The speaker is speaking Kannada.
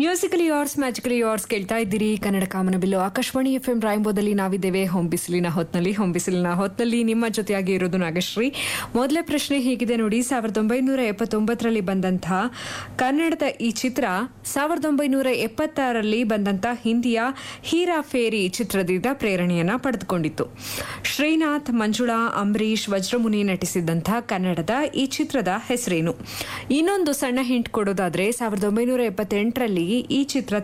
ಮ್ಯೂಸಿಕಲಿ ಯಾರ್ಸ್ ಮ್ಯಾಜಿಕಲಿ ಯಾರ್ಸ್ ಕೇಳ್ತಾ ಇದ್ದೀರಿ ಕನ್ನಡ ಕಾಮನಬಿಲ್ಲು ಆಕಾಶವಾಣಿ ಎಫ್ ಎಂ ರಾಯಂಬೋದಲ್ಲಿ ನಾವಿದ್ದೇವೆ ಹೊಂಬಿಸಿಲಿನ ಹೊತ್ನಲ್ಲಿ ಹೊಂಬಿಸಿಲಿನ ಹೊತ್ನಲ್ಲಿ ನಿಮ್ಮ ಜೊತೆಯಾಗಿ ಇರೋದು ನಾಗಶ್ರೀ ಮೊದಲೇ ಪ್ರಶ್ನೆ ಹೀಗಿದೆ ನೋಡಿ ಸಾವಿರದ ಒಂಬೈನೂರ ಎಪ್ಪತ್ತೊಂಬತ್ತರಲ್ಲಿ ಬಂದಂತಹ ಕನ್ನಡದ ಈ ಚಿತ್ರ ಸಾವಿರದ ಒಂಬೈನೂರ ಎಪ್ಪತ್ತಾರರಲ್ಲಿ ಬಂದಂತಹ ಹಿಂದಿಯ ಹೀರಾ ಫೇರಿ ಚಿತ್ರದಿಂದ ಪ್ರೇರಣೆಯನ್ನ ಪಡೆದುಕೊಂಡಿತ್ತು ಶ್ರೀನಾಥ್ ಮಂಜುಳಾ ಅಂಬರೀಶ್ ವಜ್ರಮುನಿ ನಟಿಸಿದ್ದಂತಹ ಕನ್ನಡದ ಈ ಚಿತ್ರದ ಹೆಸರೇನು ಇನ್ನೊಂದು ಸಣ್ಣ ಹಿಂಟ್ ಕೊಡೋದಾದ್ರೆ ಸಾವಿರದ ಒಂಬೈನೂರ ಎಪ್ಪತ್ತೆಂಟರಲ್ಲಿ ಈ ಚಿತ್ರ